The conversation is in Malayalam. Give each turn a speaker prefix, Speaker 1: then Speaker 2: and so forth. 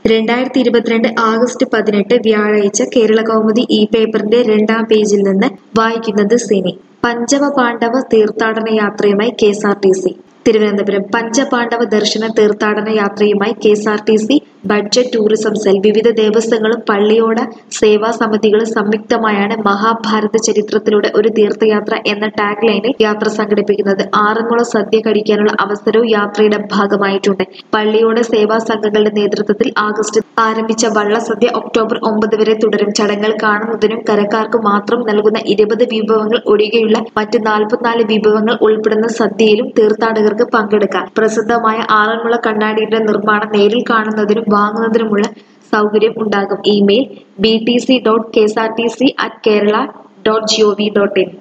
Speaker 1: രണ്ടായിരത്തി ഇരുപത്തിരണ്ട് ആഗസ്റ്റ് പതിനെട്ട് വ്യാഴാഴ്ച കേരള കൗമുദി ഈ പേപ്പറിന്റെ രണ്ടാം പേജിൽ നിന്ന് വായിക്കുന്നത് സിനി പഞ്ചവ പാണ്ഡവ തീർത്ഥാടന യാത്രയുമായി K S R T C Thiruvananthapuram പഞ്ചപാണ്ഡവ ദർശന തീർത്ഥാടന യാത്രയുമായി K S R T C budget tourism cell വിവിധ ദേവസ്വങ്ങളും പള്ളിയോട സേവാ സമിതികളും സംയുക്തമായാണ് മഹാഭാരത ചരിത്രത്തിലൂടെ ഒരു തീർത്ഥയാത്ര എന്ന ടാഗ് ലൈനിൽ യാത്ര സംഘടിപ്പിക്കുന്നത് ആറന്മുള സദ്യ കഴിക്കാനുള്ള അവസരവും യാത്രയുടെ ഭാഗമായിട്ടുണ്ട് പള്ളിയോട സേവാ സംഘങ്ങളുടെ നേതൃത്വത്തിൽ ആഗസ്റ്റ് ആരംഭിച്ച വള്ളസദ്യ ഒക്ടോബർ ഒമ്പത് വരെ തുടരും ചടങ്ങുകൾ കാണുന്നതിനും കരക്കാർക്ക് മാത്രം നൽകുന്ന ഇരുപത് വിഭവങ്ങൾ ഒഴികെയുള്ള മറ്റ് നാൽപ്പത്തിനാല് വിഭവങ്ങൾ ഉൾപ്പെടുന്ന സദ്യയിലും തീർത്ഥാടകർക്ക് പങ്കെടുക്കാം പ്രസിദ്ധമായ ആറന്മുള കണ്ണാടിയുടെ നിർമ്മാണം നേരിൽ കാണുന്നതിനും വാങ്ങുന്നതിനുമുള്ള സൗകര്യം ഉണ്ടാകും email B T C dot K S R T C at Kerala dot G O V dot in